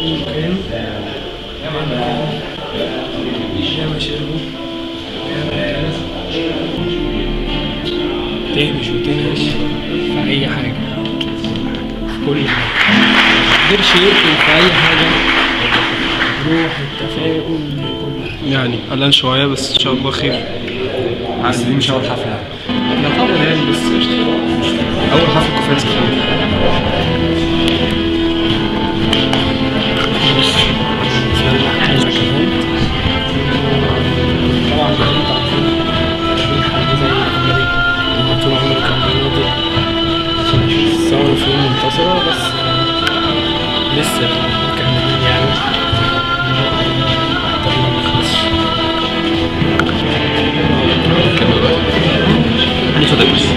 كان ياما شربوا ياما تهمش وتنهش في أي حاجة في كل حاجة مقدرش يقتل في أي حاجة روح التفاؤل بكل حاجة يعني قلقان شوية بس إن شاء الله خير بس دي مش اول حفله لا طبعا يعني بس قشطة. اول حفله كوفيرس كمان بص بالنسبة لي حاجة كمان طبعا زي ما انتوا عارفين في حد زي محمد اللي طول عمره كان بيناضل عشان يشوف الثورة فين منتصرة بس لسه مكملين يعني الطريق ما خلصش اتفضل بس